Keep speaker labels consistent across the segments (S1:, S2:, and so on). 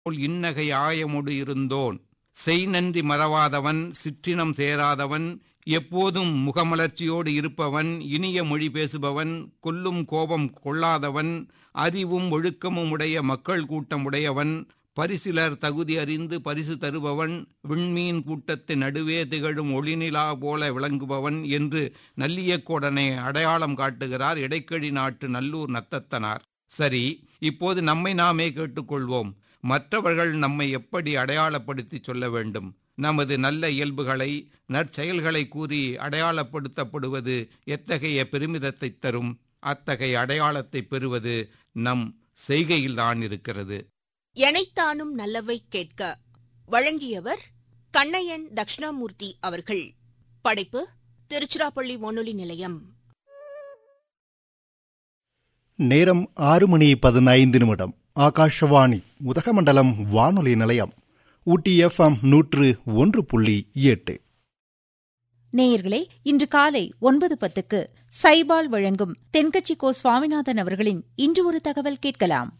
S1: போல் இன்னகை ஆயமுடு இருந்தோன் செய் நன்றி மறவாதவன் சிற்றினம் சேராதவன் எப்போதும் முகமலர்ச்சியோடு இருப்பவன் இனிய மொழி பேசுபவன் கொல்லும் கோபம் கொள்ளாதவன் அறிவும் ஒழுக்கமும் உடைய மக்கள் கூட்டம் உடையவன் பரிசிலர் தகுதி அறிந்து பரிசு தருபவன் விண்மீன் கூட்டத்தின் நடுவே திகழும் ஒளிநிலா போல விளங்குபவன் என்று நல்லியக்கோடனை அடையாளம் காட்டுகிறார் இடைக்கழி நாட்டு நல்லூர் நத்தத்தனார் சரி இப்போது நம்மை நாமே கேட்டுக்கொள்வோம் மற்றவர்கள் நம்மை எப்படி அடையாளப்படுத்தி சொல்ல வேண்டும் நமது நல்ல இயல்புகளை நற்செயல்களை கூறி அடையாளப்படுத்தப்படுவது எத்தகைய பெருமிதத்தை தரும் அத்தகைய அடையாளத்தை பெறுவது நம் செய்கையில்தான் இருக்கிறது
S2: எனைத்தானும் நல்லவை கேட்க வழங்கியவர் கண்ணையன் தக்ஷணாமூர்த்தி அவர்கள் படைப்பு திருச்சிராப்பள்ளி வானொலி நிலையம்
S3: நேரம் ஆறு மணி பதினைந்து நிமிடம் ஆகாஷவாணி உதகமண்டலம் வானொலி நிலையம் ஊட்டி எஃப்எம் நூற்று ஒன்று புள்ளி எட்டு
S4: நேயர்களே இன்று காலை ஒன்பது பத்துக்கு சைபால் வழங்கும் தென்கட்சி கோ சுவாமிநாதன் அவர்களின் இன்று ஒரு தகவல் கேட்கலாம்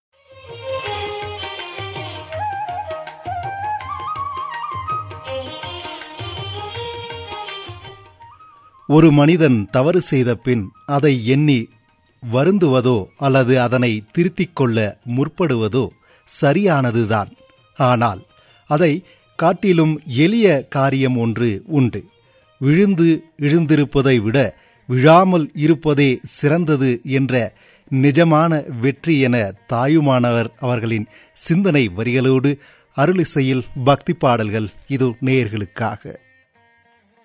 S3: ஒரு மனிதன் தவறு செய்த பின் அதை எண்ணி வருந்துவதோ அல்லது அதனை திருத்திக் கொள்ள முற்படுவதோ சரியானதுதான் ஆனால் அதை காட்டிலும் எளிய காரியம் ஒன்று உண்டு விழுந்து எழுந்திருப்பதை விட விழாமல் இருப்பதே சிறந்தது என்ற நிஜமான வெற்றி என தாயுமானவர் அவர்களின் சிந்தனை வரிகளோடு அருளிசையில் பக்தி பாடல்கள் இது நேயர்களுக்காக